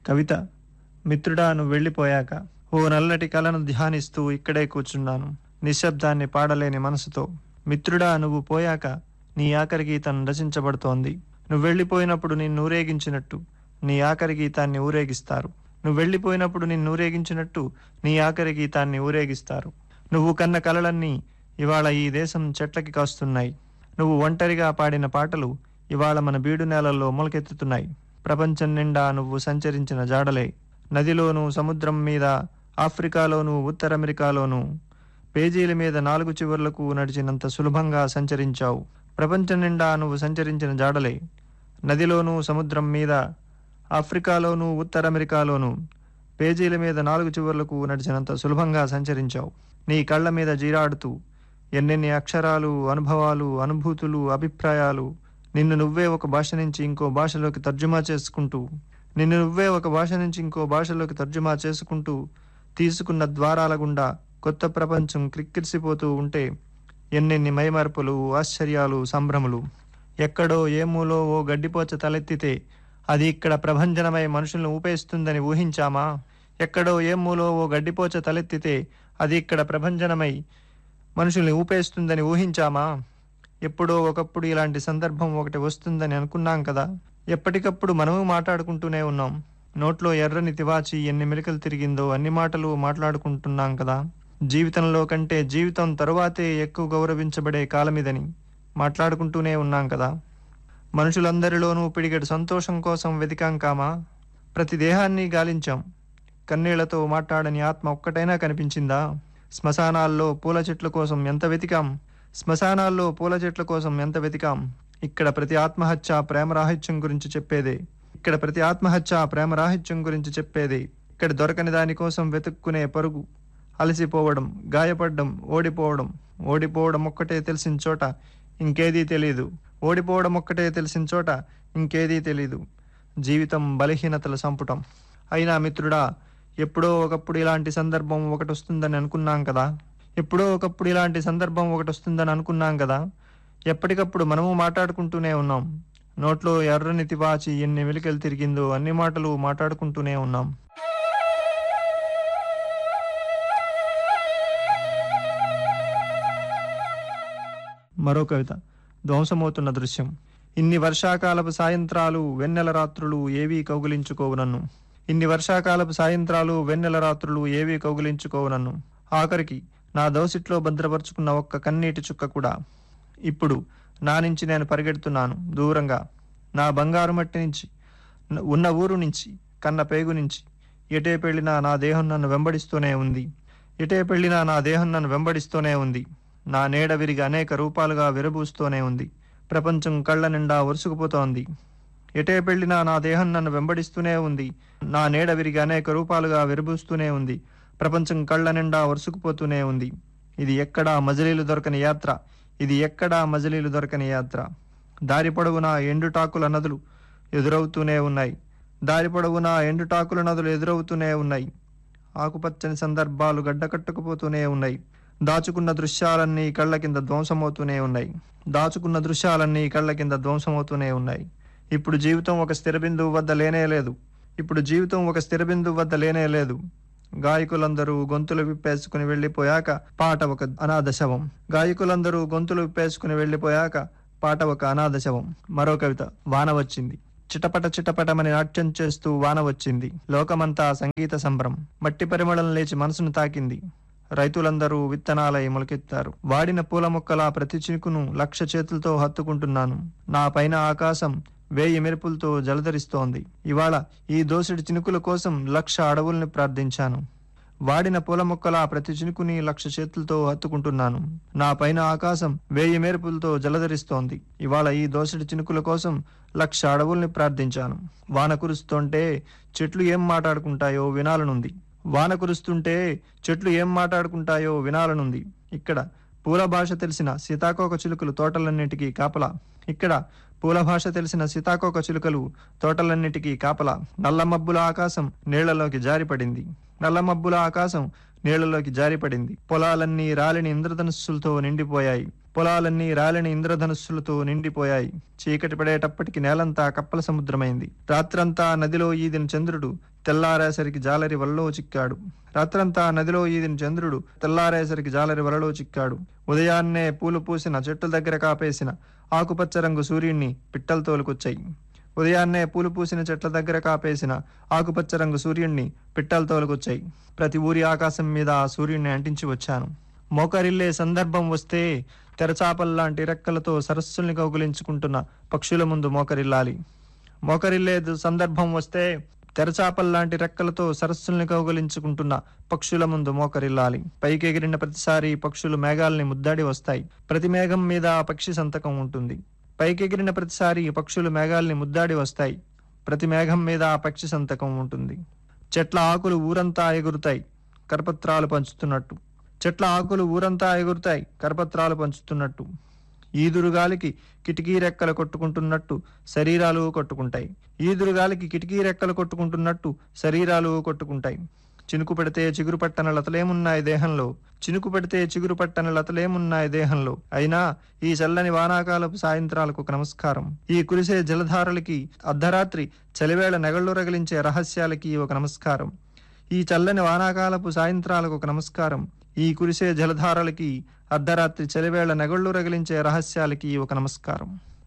కవిత మిత్రుడా నువ్వు వెళ్ళిపోయాక ఓ నల్లటి కలను ధ్యానిస్తూ ఇక్కడే కూర్చున్నాను నిశ్శబ్దాన్ని పాడలేని మనసుతో మిత్రుడా నువ్వు పోయాక నీ ఆఖరి గీతం రచించబడుతోంది నువ్వు వెళ్ళిపోయినప్పుడు నిన్ను ఊరేగించినట్టు నీ ఆఖరి గీతాన్ని ఊరేగిస్తారు నువ్వు వెళ్ళిపోయినప్పుడు నిన్ను ఊరేగించినట్టు నీ ఆఖరి గీతాన్ని ఊరేగిస్తారు నువ్వు కన్న కలలన్నీ ఇవాళ ఈ దేశం చెట్లకి కాస్తున్నాయి నువ్వు ఒంటరిగా పాడిన పాటలు ఇవాళ మన బీడు నేలల్లో మొలకెత్తుతున్నాయి ప్రపంచం నిండా నువ్వు సంచరించిన జాడలే నదిలోనూ సముద్రం మీద ఆఫ్రికాలోనూ ఉత్తర అమెరికాలోనూ పేజీల మీద నాలుగు చివర్లకు నడిచినంత సులభంగా సంచరించావు ప్రపంచం నిండా నువ్వు సంచరించిన జాడలే నదిలోనూ సముద్రం మీద ఆఫ్రికాలోనూ ఉత్తర అమెరికాలోనూ పేజీల మీద నాలుగు చివర్లకు నడిచినంత సులభంగా సంచరించావు నీ కళ్ళ మీద జీరాడుతూ ఎన్నెన్ని అక్షరాలు అనుభవాలు అనుభూతులు అభిప్రాయాలు నిన్ను నువ్వే ఒక భాష నుంచి ఇంకో భాషలోకి తర్జుమా చేసుకుంటూ నిన్ను నువ్వే ఒక భాష నుంచి ఇంకో భాషలోకి తర్జుమా చేసుకుంటూ తీసుకున్న ద్వారాల గుండా కొత్త ప్రపంచం క్రిక్కిరిసిపోతూ ఉంటే ఎన్నెన్ని మైమర్పులు ఆశ్చర్యాలు సంభ్రములు ఎక్కడో ఏ మూలో ఓ గడ్డిపోచ తలెత్తితే అది ఇక్కడ ప్రభంజనమై మనుషులను ఊపేస్తుందని ఊహించామా ఎక్కడో ఏ మూలో ఓ గడ్డిపోచ తలెత్తితే అది ఇక్కడ ప్రభంజనమై మనుషుల్ని ఊపేస్తుందని ఊహించామా ఎప్పుడో ఒకప్పుడు ఇలాంటి సందర్భం ఒకటి వస్తుందని అనుకున్నాం కదా ఎప్పటికప్పుడు మనము మాట్లాడుకుంటూనే ఉన్నాం నోట్లో ఎర్రని తివాచి ఎన్ని మెలికలు తిరిగిందో అన్ని మాటలు మాట్లాడుకుంటున్నాం కదా జీవితంలో కంటే జీవితం తరువాతే ఎక్కువ గౌరవించబడే కాలమిదని మాట్లాడుకుంటూనే ఉన్నాం కదా మనుషులందరిలోనూ పిడిగడు సంతోషం కోసం వెతికాం కామా ప్రతి దేహాన్ని గాలించాం కన్నీళ్లతో మాట్లాడని ఆత్మ ఒక్కటైనా కనిపించిందా శ్మశానాల్లో పూల చెట్ల కోసం ఎంత వెతికాం శ్మశానాల్లో పూల చెట్ల కోసం ఎంత వెతికాం ఇక్కడ ప్రతి ఆత్మహత్య ప్రేమరాహిత్యం గురించి చెప్పేదే ఇక్కడ ప్రతి ఆత్మహత్య ప్రేమరాహిత్యం గురించి చెప్పేదే ఇక్కడ దొరకని దానికోసం వెతుక్కునే పరుగు అలసిపోవడం గాయపడడం ఓడిపోవడం ఓడిపోవడం ఒక్కటే తెలిసిన చోట ఇంకేదీ తెలియదు ఓడిపోవడం ఒక్కటే తెలిసిన చోట ఇంకేదీ తెలియదు జీవితం బలహీనతల సంపుటం అయినా మిత్రుడా ఎప్పుడో ఒకప్పుడు ఇలాంటి సందర్భం ఒకటి వస్తుందని అనుకున్నాం కదా ఎప్పుడో ఒకప్పుడు ఇలాంటి సందర్భం ఒకటి వస్తుందని అనుకున్నాం కదా ఎప్పటికప్పుడు మనము మాట్లాడుకుంటూనే ఉన్నాం నోట్లో ఎర్రని తివాచి ఎన్ని వెలికలు తిరిగిందో అన్ని మాటలు మాట్లాడుకుంటూనే ఉన్నాం మరో కవిత ధ్వంసమవుతున్న దృశ్యం ఇన్ని వర్షాకాలపు సాయంత్రాలు వెన్నెల రాత్రులు ఏవీ కౌగిలించుకోవు నన్ను ఇన్ని వర్షాకాలపు సాయంత్రాలు వెన్నెల రాత్రులు ఏవీ కౌగిలించుకోవు నన్ను ఆఖరికి నా దోసిట్లో భద్రపరుచుకున్న ఒక్క కన్నీటి చుక్క కూడా ఇప్పుడు నా నుంచి నేను పరిగెడుతున్నాను దూరంగా నా బంగారు మట్టి నుంచి న- ఉన్న ఊరు నుంచి కన్న పేగు నుంచి ఎటే పెళ్ళినా నా దేహం నన్ను వెంబడిస్తూనే ఉంది ఎటే పెళ్ళినా నా దేహం నన్ను వెంబడిస్తూనే ఉంది నా నీడ విరిగి అనేక రూపాలుగా విరబూస్తూనే ఉంది ప్రపంచం కళ్ళ నిండా ఒరుసుకుపోతోంది ఎటే పెళ్ళినా నా దేహం నన్ను వెంబడిస్తూనే ఉంది నా నీడ విరిగి అనేక రూపాలుగా విరబూస్తూనే ఉంది ప్రపంచం కళ్ళ నిండా ఒరుసుకుపోతూనే ఉంది ఇది ఎక్కడా మజిలీలు దొరకని యాత్ర ఇది ఎక్కడా మజిలీలు దొరకని యాత్ర దారి పొడవునా ఎండుటాకుల నదులు ఎదురవుతూనే ఉన్నాయి దారి పొడవునా ఎండుటాకుల నదులు ఎదురవుతూనే ఉన్నాయి ఆకుపచ్చని సందర్భాలు గడ్డకట్టుకుపోతూనే ఉన్నాయి దాచుకున్న దృశ్యాలన్నీ కళ్ళ కింద ధ్వంసమవుతూనే ఉన్నాయి దాచుకున్న దృశ్యాలన్నీ కళ్ళ కింద ధ్వంసమవుతూనే ఉన్నాయి ఇప్పుడు జీవితం ఒక స్థిర బిందువు వద్ద లేనే లేదు ఇప్పుడు జీవితం ఒక స్థిర బిందువు వద్ద లేనే లేదు గాయకులందరూ గొంతులు విప్పేసుకుని వెళ్ళిపోయాక పాట ఒక అనాథ శవం గాయకులందరూ గొంతులు విప్పేసుకుని వెళ్ళిపోయాక పాట ఒక అనాథ శవం మరో కవిత వాన వచ్చింది చిటపట చిటపటమని నాట్యం చేస్తూ వాన వచ్చింది లోకమంతా సంగీత సంబరం మట్టి పరిమళం లేచి మనసును తాకింది రైతులందరూ విత్తనాలై మొలకెత్తారు వాడిన పూల మొక్కల ప్రతి చినుకును లక్ష చేతులతో హత్తుకుంటున్నాను నా పైన ఆకాశం వేయి మెరుపులతో జలధరిస్తోంది ఇవాళ ఈ దోసిడి చినుకుల కోసం లక్ష అడవుల్ని ప్రార్థించాను వాడిన పూల మొక్కల ప్రతి చినుకుని లక్ష చేతులతో హత్తుకుంటున్నాను నా పైన ఆకాశం వేయి మెరుపులతో జలధరిస్తోంది ఇవాళ ఈ దోసడి చినుకుల కోసం లక్ష అడవుల్ని ప్రార్థించాను వాన కురుస్తుంటే చెట్లు ఏం మాట్లాడుకుంటాయో వినాలనుంది వాన కురుస్తుంటే చెట్లు ఏం మాట్లాడుకుంటాయో వినాలనుంది ఇక్కడ పూల భాష తెలిసిన సీతాకోక చిలుకలు తోటలన్నిటికీ కాపలా ఇక్కడ పూల భాష తెలిసిన సీతాకోక చిలుకలు తోటలన్నిటికీ కాపలా నల్ల మబ్బుల ఆకాశం నీళ్లలోకి జారిపడింది నల్ల మబ్బుల ఆకాశం నీళ్లలోకి జారిపడింది పొలాలన్నీ రాలిని ఇంద్రధనుస్సులతో నిండిపోయాయి పొలాలన్నీ రాలిని ఇంద్రధనుస్సులతో నిండిపోయాయి చీకటి పడేటప్పటికి నేలంతా కప్పల సముద్రమైంది రాత్రంతా నదిలో ఈదిన చంద్రుడు తెల్లారేసరికి జాలరి వలలో చిక్కాడు రాత్రంతా నదిలో ఈదిన చంద్రుడు తెల్లారేసరికి జాలరి వలలో చిక్కాడు ఉదయాన్నే పూలు పూసిన చెట్ల దగ్గర కాపేసిన ఆకుపచ్చ రంగు సూర్యుణ్ణి పిట్టలు తోలుకొచ్చాయి ఉదయాన్నే పూలు పూసిన చెట్ల దగ్గర కాపేసిన ఆకుపచ్చ రంగు సూర్యుణ్ణి పిట్టలు తోలుకొచ్చాయి ప్రతి ఊరి ఆకాశం మీద ఆ సూర్యుణ్ణి అంటించి వచ్చాను మోకరిల్లే సందర్భం వస్తే తెరచాపల్లాంటి రెక్కలతో సరస్సుల్ని కౌగులించుకుంటున్న పక్షుల ముందు మోకరిల్లాలి మోకరిల్లే సందర్భం వస్తే తెరచాపల్లాంటి రెక్కలతో సరస్సుల్ని కౌగలించుకుంటున్న పక్షుల ముందు మోకరిల్లాలి పైకి ఎగిరిన ప్రతిసారి పక్షులు మేఘాల్ని ముద్దాడి వస్తాయి ప్రతి మేఘం మీద ఆ పక్షి సంతకం ఉంటుంది పైకి ఎగిరిన ప్రతిసారి పక్షులు మేఘాల్ని ముద్దాడి వస్తాయి ప్రతి మేఘం మీద ఆ పక్షి సంతకం ఉంటుంది చెట్ల ఆకులు ఊరంతా ఎగురుతాయి కరపత్రాలు పంచుతున్నట్టు చెట్ల ఆకులు ఊరంతా ఎగురుతాయి కరపత్రాలు పంచుతున్నట్టు ఈదురుగాలికి కిటికీ రెక్కలు కొట్టుకుంటున్నట్టు శరీరాలు కొట్టుకుంటాయి ఈదురుగాలికి కిటికీ రెక్కలు కొట్టుకుంటున్నట్టు శరీరాలు కొట్టుకుంటాయి చినుకు పెడితే చిగురు పట్టన లతలేమున్నాయి దేహంలో చినుకు పెడితే చిగురు పట్టన లతలేమున్నాయి దేహంలో అయినా ఈ చల్లని వానాకాలపు సాయంత్రాలకు ఒక నమస్కారం ఈ కురిసే జలధారలకి అర్ధరాత్రి చలివేళ నెగళ్ళు రగిలించే రహస్యాలకి ఒక నమస్కారం ఈ చల్లని వానాకాలపు సాయంత్రాలకు ఒక నమస్కారం ఈ కురిసే జలధారలకి అర్ధరాత్రి చలివేళ నెగళ్ళు రగిలించే రహస్యాలకి ఒక నమస్కారం